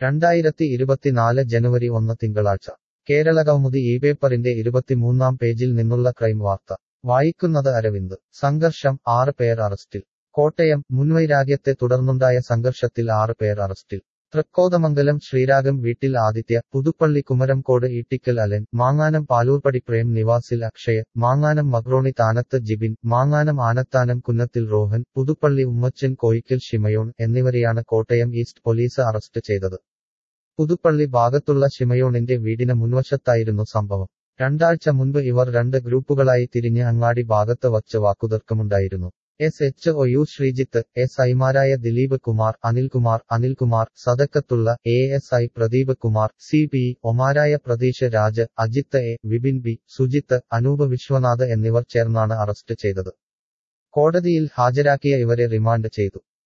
രണ്ടായിരത്തി ഇരുപത്തിനാല് ജനുവരി ഒന്ന് തിങ്കളാഴ്ച കേരളകൗമുദി ഈ പേപ്പറിന്റെ ഇരുപത്തിമൂന്നാം പേജിൽ നിന്നുള്ള ക്രൈം വാർത്ത വായിക്കുന്നത് അരവിന്ദ് സംഘർഷം ആറ് പേർ അറസ്റ്റിൽ കോട്ടയം മുൻവൈരാഗ്യത്തെ തുടർന്നുണ്ടായ സംഘർഷത്തിൽ ആറ് പേർ അറസ്റ്റിൽ തൃക്കോതമംഗലം ശ്രീരാഗം വീട്ടിൽ ആദിത്യ പുതുപ്പള്ളി കുമരംകോട് ഈട്ടിക്കൽ അലൻ മാങ്ങാനം പാലൂർപ്പടി പ്രേം നിവാസിൽ അക്ഷയ് മാങ്ങാനം മഗ്രോണി താനത്ത് ജിബിൻ മാങ്ങാനം ആനത്താനം കുന്നത്തിൽ റോഹൻ പുതുപ്പള്ളി ഉമ്മച്ചൻ കോയിക്കൽ ഷിമയോൺ എന്നിവരെയാണ് കോട്ടയം ഈസ്റ്റ് പോലീസ് അറസ്റ്റ് ചെയ്തത് പുതുപ്പള്ളി ഭാഗത്തുള്ള ഷിമയോണിന്റെ വീടിന് മുൻവശത്തായിരുന്നു സംഭവം രണ്ടാഴ്ച മുൻപ് ഇവർ രണ്ട് ഗ്രൂപ്പുകളായി തിരിഞ്ഞ് അങ്ങാടി ഭാഗത്ത് വച്ച് വാക്കുതർക്കമുണ്ടായിരുന്നു S H O U Sreejith S ഐമാരായ Dileep Kumar Anilkumar Anilkumar Sadakathulla A S I Pradeep Kumar C P ഒമാരായ പ്രതീഷ് രാജ് അജിത്ത് എ വിപിൻ ബി സുജിത്ത് അനൂപ് വിശ്വനാഥ് എന്നിവർ ചേർന്നാണ് അറസ്റ്റ് ചെയ്തത് കോടതിയിൽ ഹാജരാക്കിയ ഇവരെ റിമാൻഡ് ചെയ്തു